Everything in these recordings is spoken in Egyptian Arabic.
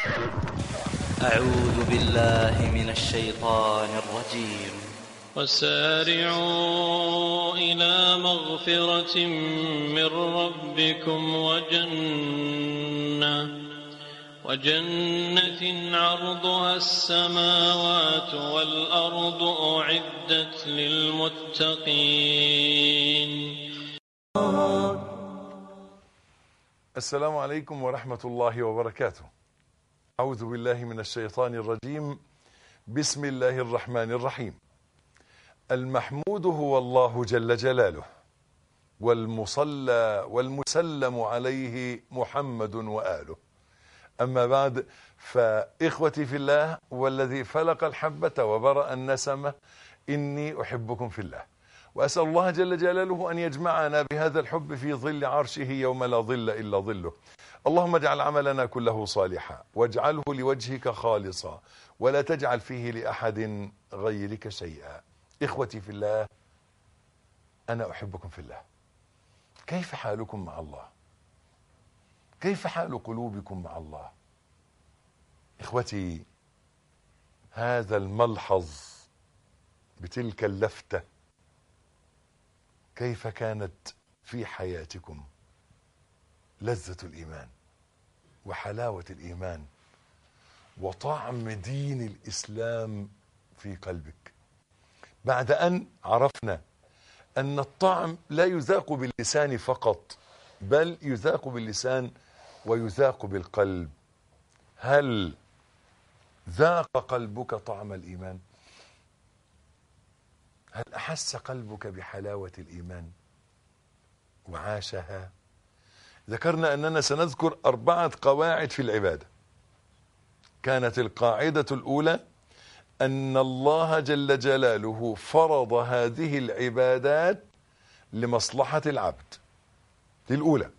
أعوذ بالله من الشيطان الرجيم وسارعوا إلى مغفرة من ربكم وجنة وجنة عرضها السماوات والأرض أعدت للمتقين السلام عليكم ورحمة الله وبركاته أعوذ بالله من الشيطان الرجيم بسم الله الرحمن الرحيم المحمود هو الله جل جلاله والمصلى والمسلم عليه محمد وآله أما بعد فإخوتي في الله والذي فلق الحبة وبرأ النسمة إني أحبكم في الله وأسأل الله جل جلاله أن يجمعنا بهذا الحب في ظل عرشه يوم لا ظل إلا ظله اللهم اجعل عملنا كله صالحا واجعله لوجهك خالصا ولا تجعل فيه لأحد غيرك شيئا إخوتي في الله أنا أحبكم في الله كيف حالكم مع الله كيف حال قلوبكم مع الله إخوتي هذا الملحظ بتلك اللفتة كيف كانت في حياتكم لذة الإيمان وحلاوة الإيمان وطعم دين الإسلام في قلبك بعد أن عرفنا أن الطعم لا يذاق باللسان فقط بل يذاق باللسان ويذاق بالقلب هل ذاق قلبك طعم الإيمان هل أحس قلبك بحلاوة الإيمان وعاشها ذكرنا أننا سنذكر أربعة قواعد في العبادة كانت القاعدة الأولى أن الله جل جلاله فرض هذه العبادات لمصلحة العبد دي الأولى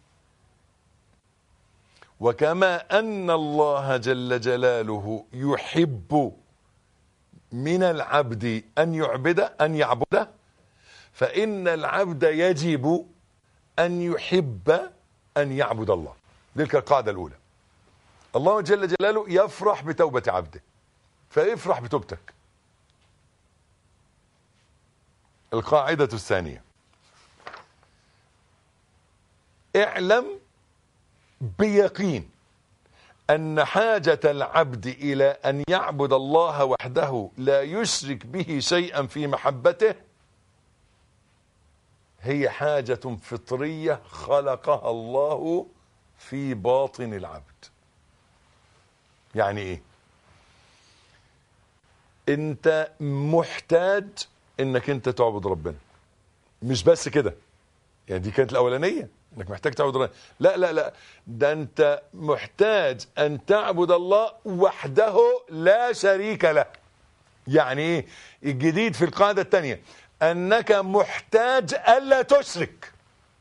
وكما أن الله جل جلاله يحب من العبد أن يعبد أن يعبده فإن العبد يجب أن يحب أن يعبد الله تلك القاعدة الأولى الله جل جلاله يفرح بتوبة عبده فيفرح بتوبتك القاعدة الثانية اعلم بيقين أن حاجة العبد إلى أن يعبد الله وحده لا يشرك به شيئا في محبته هي حاجة فطرية خلقها الله في باطن العبد يعني ايه انت محتاج انك انت تعبد ربنا مش بس كده يعني دي كانت الاولانيه انك محتاج تعبد ربنا لا لا لا ده انت محتاج ان تعبد الله وحده لا شريك له يعني ايه الجديد في القاعده الثانيه انك محتاج الا تشرك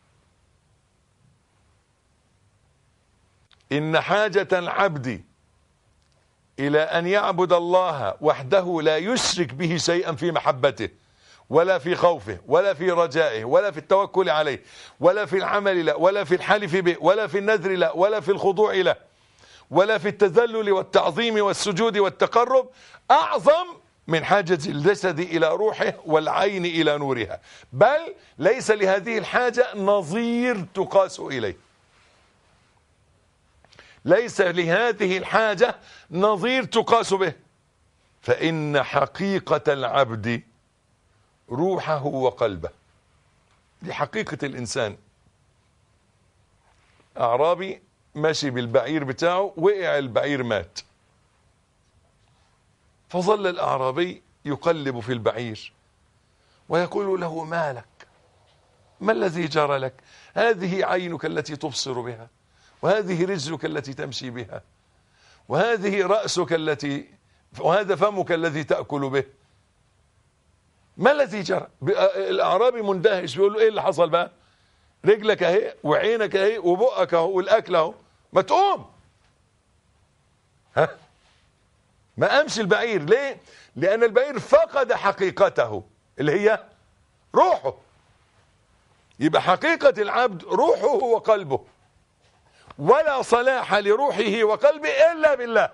ان حاجه العبد الى ان يعبد الله وحده لا يشرك به شيئا في محبته ولا في خوفه ولا في رجائه ولا في التوكل عليه ولا في العمل له ولا في الحلف به ولا في النذر له ولا في الخضوع له ولا في التذلل والتعظيم والسجود والتقرب أعظم من حاجة الجسد إلى روحه والعين إلى نورها بل ليس لهذه الحاجة نظير تقاس إليه ليس لهذه الحاجة نظير تقاس به فإن حقيقة العبد روحه وقلبه دي حقيقة الإنسان أعرابي ماشي بالبعير بتاعه وقع البعير مات فظل الأعرابي يقلب في البعير ويقول له ما لك ما الذي جرى لك هذه عينك التي تبصر بها وهذه رجلك التي تمشي بها وهذه رأسك التي وهذا فمك الذي تأكل به ما الذي جرى الأعرابي مندهش بيقول له ايه اللي حصل بقى رجلك اهي وعينك اهي وبقك اهو والاكل اهو ما تقوم ها ما قامش البعير ليه لان البعير فقد حقيقته اللي هي روحه يبقى حقيقة العبد روحه وقلبه ولا صلاح لروحه وقلبه إلا بالله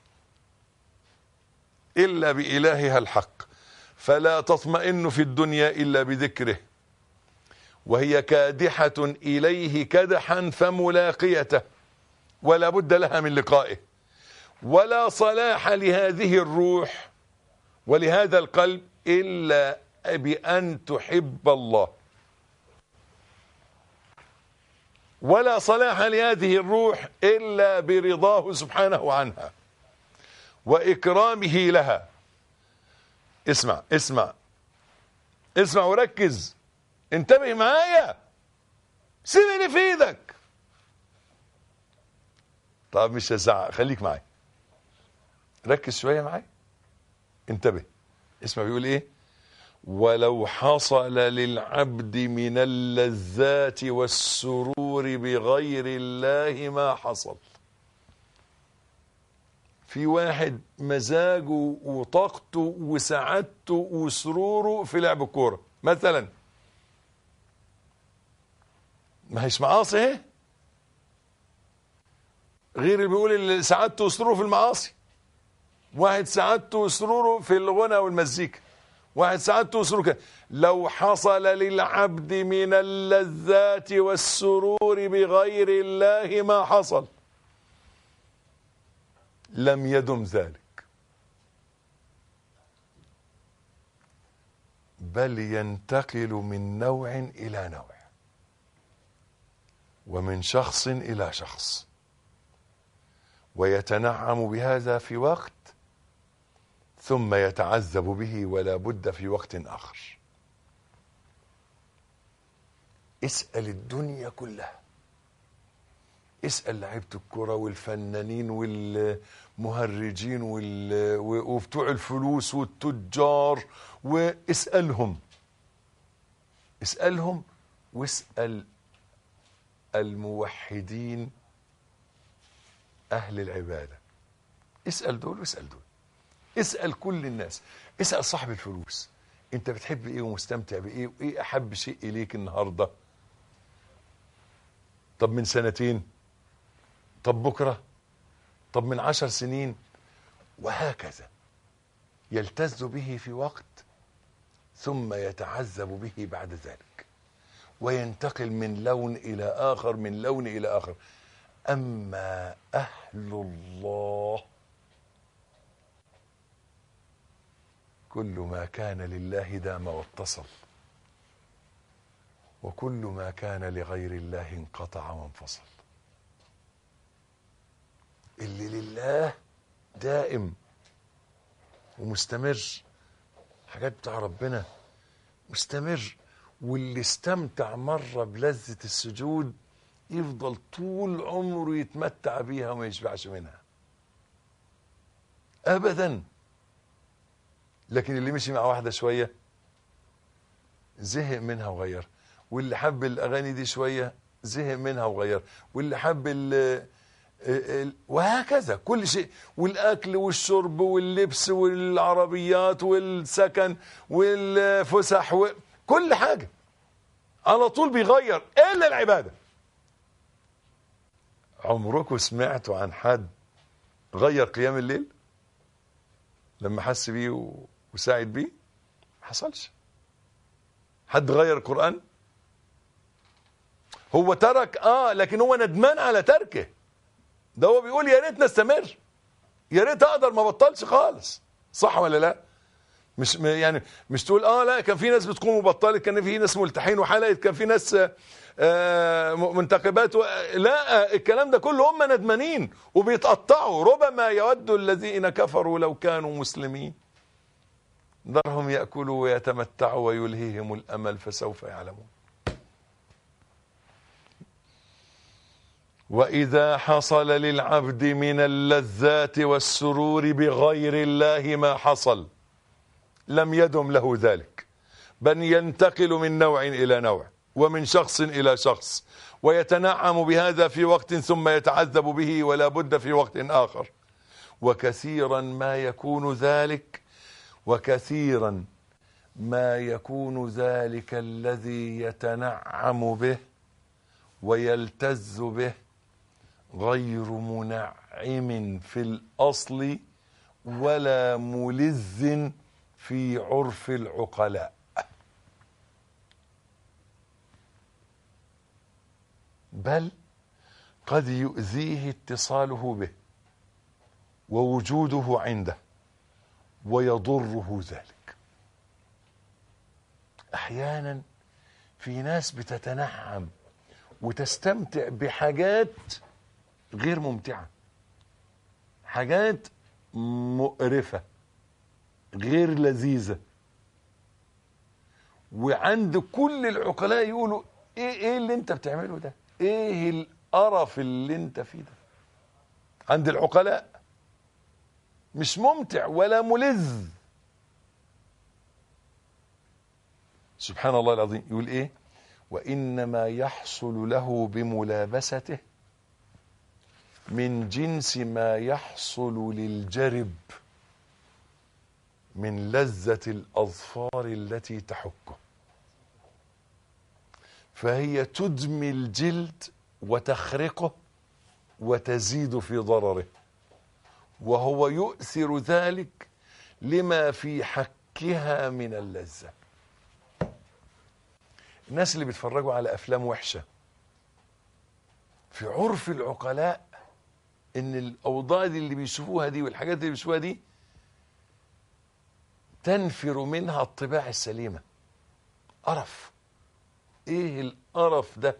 إلا بإلهها الحق فلا تطمئن في الدنيا إلا بذكره وهي كادحة إليه كدحا فملاقيته ولا بد لها من لقائه ولا صلاح لهذه الروح ولهذا القلب إلا بأن تحب الله ولا صلاح لهذه الروح إلا برضاه سبحانه عنها وإكرامه لها اسمع اسمع اسمع وركز انتبه معايا سيب اللي في ايدك طب مش هزعق خليك معايا ركز شوية معايا انتبه اسمع بيقول ايه ولو حصل للعبد من اللذات والسرور بغير الله ما حصل في واحد مزاجه وطاقته وسعادته وسروره في لعب الكوره مثلا ما هيش معاصي اهي غير اللي بيقول اللي سعادته وسروره في المعاصي واحد سعادته وسروره في الغنى والمزيكا واحد سعادته وسروره كده لو حصل للعبد من اللذات والسرور بغير الله ما حصل لم يدم ذلك بل ينتقل من نوع إلى نوع ومن شخص إلى شخص ويتنعم بهذا في وقت ثم يتعذب به ولا بد في وقت آخر اسأل الدنيا كلها اسأل لعيبة الكرة والفنانين والمهرجين وال... وبتوع الفلوس والتجار واسألهم اسألهم واسأل الموحدين أهل العبادة اسأل دول واسأل دول اسأل كل الناس اسأل صاحب الفلوس انت بتحب ايه ومستمتع بايه وايه احب شيء اليك النهارده طب من سنتين طب بكرة طب من عشر سنين وهكذا يلتز به في وقت ثم يتعذب به بعد ذلك وينتقل من لون إلى آخر من لون إلى آخر أما أهل الله كل ما كان لله دام واتصل وكل ما كان لغير الله انقطع وانفصل اللي لله دائم ومستمر حاجات بتاع ربنا مستمر واللي استمتع مرة بلذة السجود يفضل طول عمره يتمتع بيها وما يشبعش منها ابدا لكن اللي مشي مع واحدة شوية زهق منها وغير واللي حب الاغاني دي شوية زهق منها وغير واللي حب ال وهكذا كل شيء والاكل والشرب واللبس والعربيات والسكن والفسح وكل حاجه على طول بيغير الا العباده عمركم سمعتوا عن حد غير قيام الليل لما حس بيه وساعد بيه ما حصلش حد غير القران هو ترك اه لكن هو ندمان على تركه ده هو بيقول يا ريت نستمر يا ريت اقدر ما بطلش خالص صح ولا لا مش يعني مش تقول اه لا كان في ناس بتقوم وبطلت كان في ناس ملتحين وحلقت كان في ناس آه منتخبات و... لا الكلام ده كله هم ندمانين وبيتقطعوا ربما يود الذين كفروا لو كانوا مسلمين ذرهم ياكلوا ويتمتعوا ويلهيهم الامل فسوف يعلمون واذا حصل للعبد من اللذات والسرور بغير الله ما حصل لم يدم له ذلك بل ينتقل من نوع الى نوع ومن شخص الى شخص ويتنعم بهذا في وقت ثم يتعذب به ولا بد في وقت اخر وكثيرا ما يكون ذلك وكثيرا ما يكون ذلك الذي يتنعم به ويلتز به غير منعم في الأصل ولا ملذ في عرف العقلاء بل قد يؤذيه اتصاله به ووجوده عنده ويضره ذلك احيانا في ناس بتتنعم وتستمتع بحاجات غير ممتعه حاجات مقرفه غير لذيذه وعند كل العقلاء يقولوا ايه ايه اللي انت بتعمله ده ايه القرف اللي انت فيه ده عند العقلاء مش ممتع ولا ملذ سبحان الله العظيم يقول ايه وانما يحصل له بملابسته من جنس ما يحصل للجرب من لذة الأظفار التي تحكه فهي تدمي الجلد وتخرقه وتزيد في ضرره وهو يؤثر ذلك لما في حكها من اللذة الناس اللي بيتفرجوا على أفلام وحشة في عرف العقلاء ان الاوضاع دي اللي بيشوفوها دي والحاجات اللي بيشوفوها دي تنفر منها الطباع السليمه قرف ايه القرف ده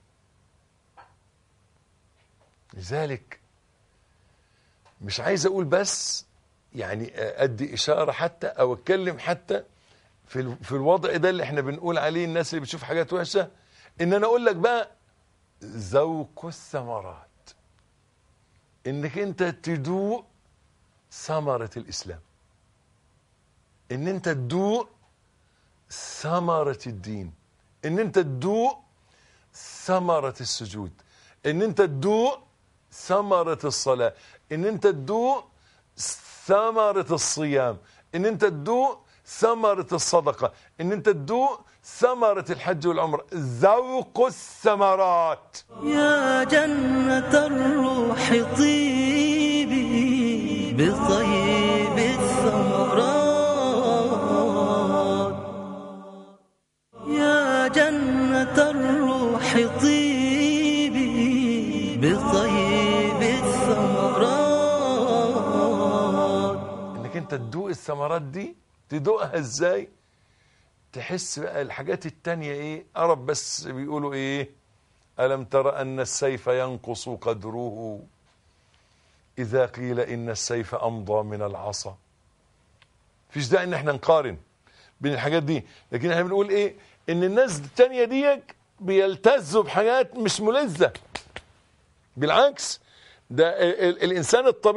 لذلك مش عايز اقول بس يعني ادي اشاره حتى او اتكلم حتى في ال- في الوضع ده اللي احنا بنقول عليه الناس اللي بتشوف حاجات وحشه ان انا اقول لك بقى ذوق الثمرات انك انت تدوق ثمرة الاسلام ان انت تدوق ثمرة الدين ان انت تدوق ثمرة السجود ان انت تدوق ثمرة الصلاة ان انت تدوق ثمرة الصيام ان انت تدوق ثمرة الصدقة ان انت تدوق ثمرة الحج والعمرة ذوق الثمرات يا جنة الروح طيبي بطيب الثمرات يا جنة الروح طيبي بطيب الثمرات انك انت تدوق الثمرات دي تدوقها ازاي تحس بقى الحاجات التانية ايه قرب بس بيقولوا ايه ألم تر أن السيف ينقص قدره إذا قيل إن السيف أمضى من العصا فيش داعي إن احنا نقارن بين الحاجات دي لكن احنا بنقول ايه إن الناس التانية دي بيلتزوا بحاجات مش ملذة بالعكس ده ال- ال- الإنسان الطبيعي